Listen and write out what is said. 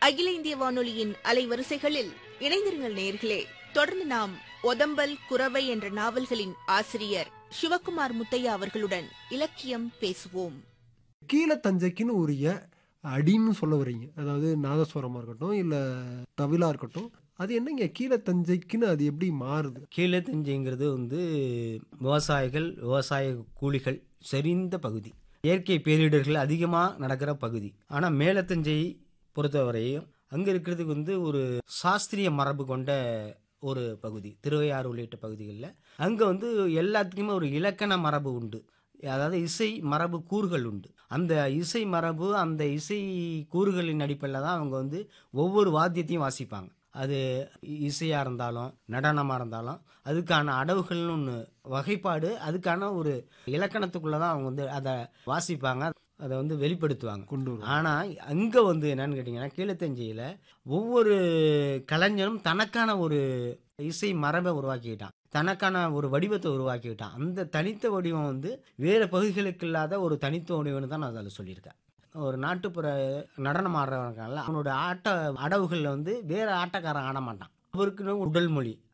அகில இந்திய வானொலியின் அலைவரிசைகளில் இணைந்திருங்கள் நேர்களே தொடர்ந்து நாம் ஒதம்பல் குரவை என்ற நாவல்களின் ஆசிரியர் சிவக்குமார் முத்தையா அவர்களுடன் இலக்கியம் பேசுவோம் கீழத்தஞ்சைக்குன்னு உரிய அடின்னு சொல்ல வர்றீங்க அதாவது நாதஸ்வரமாக இருக்கட்டும் இல்லை தவிலா இருக்கட்டும் அது என்னங்க கீழத்தஞ்சைக்குன்னு அது எப்படி மாறுது கீழத்தஞ்சைங்கிறது வந்து விவசாயிகள் விவசாய கூலிகள் செறிந்த பகுதி இயற்கை பேரிடர்கள் அதிகமாக நடக்கிற பகுதி ஆனால் மேலத்தஞ்சை பொறுத்தவரையும் அங்கே இருக்கிறதுக்கு வந்து ஒரு சாஸ்திரிய மரபு கொண்ட ஒரு பகுதி திருவையாறு உள்ளிட்ட பகுதிகளில் அங்கே வந்து எல்லாத்துக்குமே ஒரு இலக்கண மரபு உண்டு அதாவது இசை மரபு கூறுகள் உண்டு அந்த இசை மரபு அந்த இசை கூறுகளின் அடிப்படையில் தான் அவங்க வந்து ஒவ்வொரு வாத்தியத்தையும் வாசிப்பாங்க அது இசையாக இருந்தாலும் நடனமாக இருந்தாலும் அதுக்கான அடவுகள்னு ஒன்று வகைப்பாடு அதுக்கான ஒரு இலக்கணத்துக்குள்ளே தான் அவங்க வந்து அதை வாசிப்பாங்க அதை வந்து வெளிப்படுத்துவாங்க கொண்டு வரும் ஆனால் அங்கே வந்து என்னன்னு கேட்டிங்கன்னா கீழத்தஞ்சையில் ஒவ்வொரு கலைஞரும் தனக்கான ஒரு இசை மரபை உருவாக்கிக்கிட்டான் தனக்கான ஒரு வடிவத்தை உருவாக்கிக்கிட்டான் அந்த தனித்த வடிவம் வந்து வேறு பகுதிகளுக்கு இல்லாத ஒரு தனித்த வடிவம்னு தான் நான் அதில் சொல்லியிருக்கேன் ஒரு நாட்டுப்புற நடனம் ஆடுறவங்கல்ல அவனோட ஆட்ட அடவுகளில் வந்து வேற ஆட்டக்காரன் ஆட மாட்டான் அவருக்குன்னு உடல் மொழி